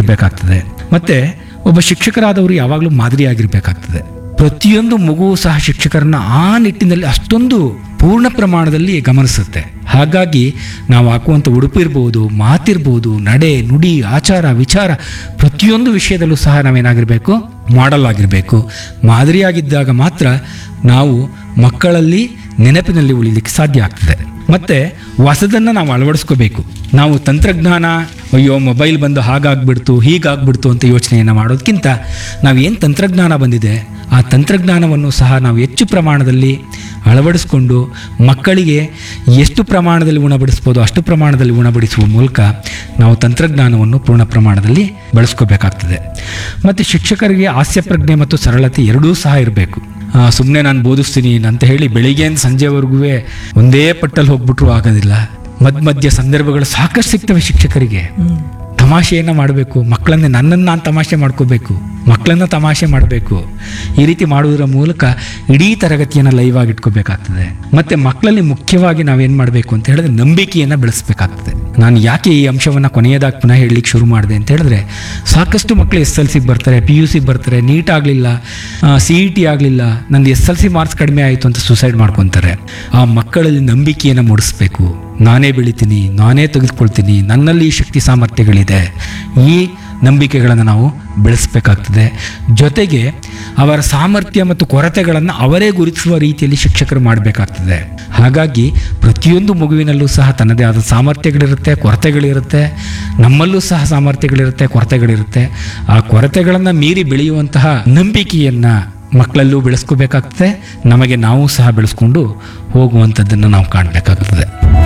ಇರಬೇಕಾಗ್ತದೆ ಮತ್ತೆ ಒಬ್ಬ ಶಿಕ್ಷಕರಾದವರು ಯಾವಾಗಲೂ ಮಾದರಿಯಾಗಿರ್ಬೇಕಾಗ್ತದೆ ಪ್ರತಿಯೊಂದು ಮಗುವು ಸಹ ಶಿಕ್ಷಕರನ್ನ ಆ ನಿಟ್ಟಿನಲ್ಲಿ ಅಷ್ಟೊಂದು ಪೂರ್ಣ ಪ್ರಮಾಣದಲ್ಲಿ ಗಮನಿಸುತ್ತೆ ಹಾಗಾಗಿ ನಾವು ಹಾಕುವಂಥ ಉಡುಪು ಇರ್ಬೋದು ಮಾತಿರ್ಬೋದು ನಡೆ ನುಡಿ ಆಚಾರ ವಿಚಾರ ಪ್ರತಿಯೊಂದು ವಿಷಯದಲ್ಲೂ ಸಹ ನಾವೇನಾಗಿರಬೇಕು ಮಾಡೆಲ್ ಆಗಿರಬೇಕು ಮಾದರಿಯಾಗಿದ್ದಾಗ ಮಾತ್ರ ನಾವು ಮಕ್ಕಳಲ್ಲಿ ನೆನಪಿನಲ್ಲಿ ಉಳಿಲಿಕ್ಕೆ ಸಾಧ್ಯ ಆಗ್ತದೆ ಮತ್ತೆ ಹೊಸದನ್ನು ನಾವು ಅಳವಡಿಸ್ಕೋಬೇಕು ನಾವು ತಂತ್ರಜ್ಞಾನ ಅಯ್ಯೋ ಮೊಬೈಲ್ ಬಂದು ಹಾಗಾಗ್ಬಿಡ್ತು ಹೀಗಾಗ್ಬಿಡ್ತು ಅಂತ ಯೋಚನೆಯನ್ನು ಮಾಡೋದಕ್ಕಿಂತ ನಾವೇನು ತಂತ್ರಜ್ಞಾನ ಬಂದಿದೆ ಆ ತಂತ್ರಜ್ಞಾನವನ್ನು ಸಹ ನಾವು ಹೆಚ್ಚು ಪ್ರಮಾಣದಲ್ಲಿ ಅಳವಡಿಸ್ಕೊಂಡು ಮಕ್ಕಳಿಗೆ ಎಷ್ಟು ಪ್ರಮಾಣದಲ್ಲಿ ಉಣಬಡಿಸ್ಬೋದು ಅಷ್ಟು ಪ್ರಮಾಣದಲ್ಲಿ ಉಣಬಡಿಸುವ ಮೂಲಕ ನಾವು ತಂತ್ರಜ್ಞಾನವನ್ನು ಪೂರ್ಣ ಪ್ರಮಾಣದಲ್ಲಿ ಬಳಸ್ಕೋಬೇಕಾಗ್ತದೆ ಮತ್ತು ಶಿಕ್ಷಕರಿಗೆ ಹಾಸ್ಯ ಪ್ರಜ್ಞೆ ಮತ್ತು ಸರಳತೆ ಎರಡೂ ಸಹ ಇರಬೇಕು ಸುಮ್ಮನೆ ನಾನು ಬೋಧಿಸ್ತೀನಿ ಅಂತ ಹೇಳಿ ಬೆಳಿಗ್ಗೆಯಿಂದ ಸಂಜೆವರೆಗೂ ಒಂದೇ ಪಟ್ಟಲ್ಲಿ ಹೋಗ್ಬಿಟ್ರು ಆಗೋದಿಲ್ಲ ಮಧ್ಯ ಮಧ್ಯ ಸಂದರ್ಭಗಳು ಸಾಕಷ್ಟು ಸಿಗ್ತವೆ ಶಿಕ್ಷಕರಿಗೆ ತಮಾಷೆಯನ್ನು ಮಾಡಬೇಕು ಮಕ್ಕಳನ್ನೇ ನನ್ನನ್ನು ನಾನು ತಮಾಷೆ ಮಾಡ್ಕೋಬೇಕು ಮಕ್ಕಳನ್ನ ತಮಾಷೆ ಮಾಡಬೇಕು ಈ ರೀತಿ ಮಾಡುವುದರ ಮೂಲಕ ಇಡೀ ತರಗತಿಯನ್ನು ಲೈವ್ ಆಗಿ ಇಟ್ಕೋಬೇಕಾಗ್ತದೆ ಮತ್ತೆ ಮಕ್ಕಳಲ್ಲಿ ಮುಖ್ಯವಾಗಿ ನಾವೇನು ಮಾಡಬೇಕು ಅಂತ ಹೇಳಿದ್ರೆ ನಂಬಿಕೆಯನ್ನು ಬೆಳೆಸಬೇಕಾಗ್ತದೆ ನಾನು ಯಾಕೆ ಈ ಅಂಶವನ್ನು ಕೊನೆಯದಾಗಿ ಪುನಃ ಹೇಳಲಿಕ್ಕೆ ಶುರು ಮಾಡಿದೆ ಅಂತ ಹೇಳಿದ್ರೆ ಸಾಕಷ್ಟು ಮಕ್ಕಳು ಎಸ್ ಎಲ್ ಸಿಗೆ ಬರ್ತಾರೆ ಪಿ ಯು ಸಿಗೆ ಬರ್ತಾರೆ ನೀಟ್ ಆಗಲಿಲ್ಲ ಸಿ ಇ ಟಿ ಆಗಲಿಲ್ಲ ನಂದು ಎಸ್ ಎಲ್ ಸಿ ಮಾರ್ಕ್ಸ್ ಕಡಿಮೆ ಆಯಿತು ಅಂತ ಸುಸೈಡ್ ಮಾಡ್ಕೊತಾರೆ ಆ ಮಕ್ಕಳಲ್ಲಿ ನಂಬಿಕೆಯನ್ನು ಮೂಡಿಸ್ಬೇಕು ನಾನೇ ಬೆಳಿತೀನಿ ನಾನೇ ತೆಗೆದುಕೊಳ್ತೀನಿ ನನ್ನಲ್ಲಿ ಈ ಶಕ್ತಿ ಸಾಮರ್ಥ್ಯಗಳಿದೆ ಈ ನಂಬಿಕೆಗಳನ್ನು ನಾವು ಬೆಳೆಸಬೇಕಾಗ್ತದೆ ಜೊತೆಗೆ ಅವರ ಸಾಮರ್ಥ್ಯ ಮತ್ತು ಕೊರತೆಗಳನ್ನು ಅವರೇ ಗುರುತಿಸುವ ರೀತಿಯಲ್ಲಿ ಶಿಕ್ಷಕರು ಮಾಡಬೇಕಾಗ್ತದೆ ಹಾಗಾಗಿ ಪ್ರತಿಯೊಂದು ಮಗುವಿನಲ್ಲೂ ಸಹ ತನ್ನದೇ ಆದ ಸಾಮರ್ಥ್ಯಗಳಿರುತ್ತೆ ಕೊರತೆಗಳಿರುತ್ತೆ ನಮ್ಮಲ್ಲೂ ಸಹ ಸಾಮರ್ಥ್ಯಗಳಿರುತ್ತೆ ಕೊರತೆಗಳಿರುತ್ತೆ ಆ ಕೊರತೆಗಳನ್ನು ಮೀರಿ ಬೆಳೆಯುವಂತಹ ನಂಬಿಕೆಯನ್ನು ಮಕ್ಕಳಲ್ಲೂ ಬೆಳೆಸ್ಕೋಬೇಕಾಗ್ತದೆ ನಮಗೆ ನಾವು ಸಹ ಬೆಳೆಸ್ಕೊಂಡು ಹೋಗುವಂಥದ್ದನ್ನು ನಾವು ಕಾಣಬೇಕಾಗ್ತದೆ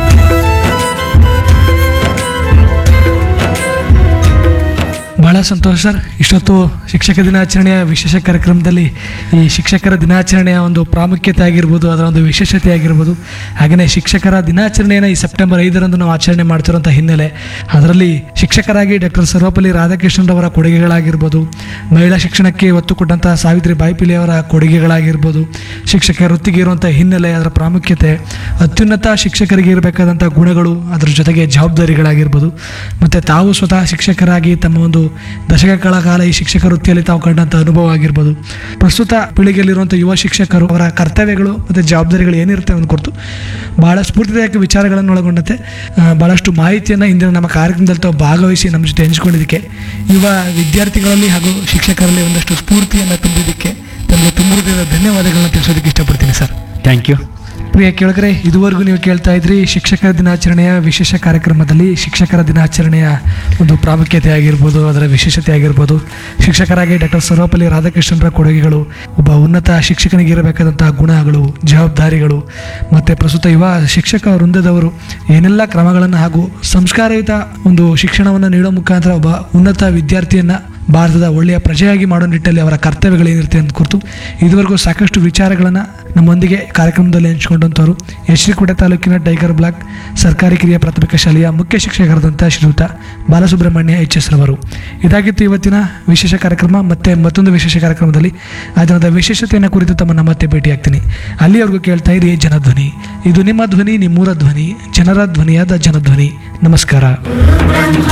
ಬಹಳ ಸಂತೋಷ ಸರ್ ಇಷ್ಟೊತ್ತು ಶಿಕ್ಷಕ ದಿನಾಚರಣೆಯ ವಿಶೇಷ ಕಾರ್ಯಕ್ರಮದಲ್ಲಿ ಈ ಶಿಕ್ಷಕರ ದಿನಾಚರಣೆಯ ಒಂದು ಪ್ರಾಮುಖ್ಯತೆ ಆಗಿರ್ಬೋದು ಅದರ ಒಂದು ವಿಶೇಷತೆ ಆಗಿರ್ಬೋದು ಹಾಗೆಯೇ ಶಿಕ್ಷಕರ ದಿನಾಚರಣೆಯನ್ನು ಈ ಸೆಪ್ಟೆಂಬರ್ ಐದರಂದು ನಾವು ಆಚರಣೆ ಮಾಡ್ತಿರೋಂಥ ಹಿನ್ನೆಲೆ ಅದರಲ್ಲಿ ಶಿಕ್ಷಕರಾಗಿ ಡಾಕ್ಟರ್ ಸರ್ವಪಲ್ಲಿ ರಾಧಾಕೃಷ್ಣರವರ ಕೊಡುಗೆಗಳಾಗಿರ್ಬೋದು ಮಹಿಳಾ ಶಿಕ್ಷಣಕ್ಕೆ ಒತ್ತು ಕೊಟ್ಟಂಥ ಸಾವಿತ್ರಿ ಬಾಯಿಪಿಲಿ ಅವರ ಕೊಡುಗೆಗಳಾಗಿರ್ಬೋದು ಶಿಕ್ಷಕ ವೃತ್ತಿಗೆ ಇರುವಂಥ ಹಿನ್ನೆಲೆ ಅದರ ಪ್ರಾಮುಖ್ಯತೆ ಅತ್ಯುನ್ನತ ಶಿಕ್ಷಕರಿಗೆ ಇರಬೇಕಾದಂಥ ಗುಣಗಳು ಅದರ ಜೊತೆಗೆ ಜವಾಬ್ದಾರಿಗಳಾಗಿರ್ಬೋದು ಮತ್ತು ತಾವು ಸ್ವತಃ ಶಿಕ್ಷಕರಾಗಿ ತಮ್ಮ ಒಂದು ದಶಕಗಳ ಕಾಲ ಈ ಶಿಕ್ಷಕ ವೃತ್ತಿಯಲ್ಲಿ ತಾವು ಕಂಡಂಥ ಅನುಭವ ಆಗಿರ್ಬೋದು ಪ್ರಸ್ತುತ ಪೀಳಿಗೆಯಲ್ಲಿರುವಂಥ ಯುವ ಶಿಕ್ಷಕರು ಅವರ ಕರ್ತವ್ಯಗಳು ಮತ್ತು ಜವಾಬ್ದಾರಿಗಳು ಏನಿರುತ್ತೆ ಅನ್ನೋ ಕುರಿತು ಭಾಳ ಸ್ಫೂರ್ತಿದಾಯಕ ವಿಚಾರಗಳನ್ನು ಒಳಗೊಂಡಂತೆ ಆ, ಭಾಳಷ್ಟು ಮಾಹಿತಿಯನ್ನು ಇಂದಿನ ನಮ್ಮ ಕಾರ್ಯಕ್ರಮದಲ್ಲಿ ತಾವು ಭಾಗವಹಿಸಿ ನಮ್ಮ ಜೊತೆ ಹಂಚಿಕೊಂಡಿದ್ದಕ್ಕೆ ಯುವ ವಿದ್ಯಾರ್ಥಿಗಳಲ್ಲಿ ಹಾಗೂ ಶಿಕ್ಷಕರಲ್ಲಿ ಒಂದಷ್ಟು ಸ್ಫೂರ್ತಿಯನ್ನು ತುಂಬಿದ್ದಕ್ಕೆ ತಮಗೆ ತುಂಬ ಹೃದಯದ ಧನ್ಯವಾದಗಳನ್ನ ತಿಳಿಸೋದಕ್ಕೆ ಇಷ್ಟಪಡ್ತೀನಿ ಸರ್ ಥ್ಯಾಂಕ್ ಯು ಪ್ರಿಯ ಕೇಳಿದ್ರೆ ಇದುವರೆಗೂ ನೀವು ಕೇಳ್ತಾ ಇದ್ರಿ ಶಿಕ್ಷಕರ ದಿನಾಚರಣೆಯ ವಿಶೇಷ ಕಾರ್ಯಕ್ರಮದಲ್ಲಿ ಶಿಕ್ಷಕರ ದಿನಾಚರಣೆಯ ಒಂದು ಪ್ರಾಮುಖ್ಯತೆ ಆಗಿರ್ಬೋದು ಅದರ ವಿಶೇಷತೆ ಆಗಿರ್ಬೋದು ಶಿಕ್ಷಕರಾಗಿ ಡಾಕ್ಟರ್ ಸರ್ವಪಲ್ಲಿ ರಾಧಾಕೃಷ್ಣರ ಕೊಡುಗೆಗಳು ಒಬ್ಬ ಉನ್ನತ ಶಿಕ್ಷಕನಿಗೆ ಇರಬೇಕಾದಂತಹ ಗುಣಗಳು ಜವಾಬ್ದಾರಿಗಳು ಮತ್ತು ಪ್ರಸ್ತುತ ಯುವ ಶಿಕ್ಷಕ ವೃಂದದವರು ಏನೆಲ್ಲ ಕ್ರಮಗಳನ್ನು ಹಾಗೂ ಸಂಸ್ಕಾರಯುತ ಒಂದು ಶಿಕ್ಷಣವನ್ನು ನೀಡೋ ಮುಖಾಂತರ ಒಬ್ಬ ಉನ್ನತ ವಿದ್ಯಾರ್ಥಿಯನ್ನು ಭಾರತದ ಒಳ್ಳೆಯ ಪ್ರಜೆಯಾಗಿ ಮಾಡೋ ನಿಟ್ಟಲ್ಲಿ ಅವರ ಕರ್ತವ್ಯಗಳೇನಿರುತ್ತೆ ಅಂತ ಕುರಿತು ಇದುವರೆಗೂ ಸಾಕಷ್ಟು ವಿಚಾರಗಳನ್ನು ನಮ್ಮೊಂದಿಗೆ ಕಾರ್ಯಕ್ರಮದಲ್ಲಿ ಹಂಚಿಕೊಂಡಂಥವ್ರು ಯಶ್ರೀಕೋಟೆ ತಾಲೂಕಿನ ಟೈಗರ್ ಬ್ಲಾಕ್ ಸರ್ಕಾರಿ ಕಿರಿಯ ಪ್ರಾಥಮಿಕ ಶಾಲೆಯ ಮುಖ್ಯ ಶಿಕ್ಷಕರಾದಂಥ ಶ್ರೀಯುತ ಬಾಲಸುಬ್ರಹ್ಮಣ್ಯ ಎಚ್ ಎಸ್ ರವರು ಇದಾಗಿತ್ತು ಇವತ್ತಿನ ವಿಶೇಷ ಕಾರ್ಯಕ್ರಮ ಮತ್ತೆ ಮತ್ತೊಂದು ವಿಶೇಷ ಕಾರ್ಯಕ್ರಮದಲ್ಲಿ ಆ ದಿನದ ವಿಶೇಷತೆಯನ್ನು ಕುರಿತು ತಮ್ಮನ್ನ ಮತ್ತೆ ಭೇಟಿಯಾಗ್ತೀನಿ ಅಲ್ಲಿವರೆಗೂ ಕೇಳ್ತಾ ಇರಿ ಜನಧ್ವನಿ ಇದು ನಿಮ್ಮ ಧ್ವನಿ ನಿಮ್ಮೂರ ಧ್ವನಿ ಜನರ ಧ್ವನಿಯಾದ ಜನಧ್ವನಿ ನಮಸ್ಕಾರ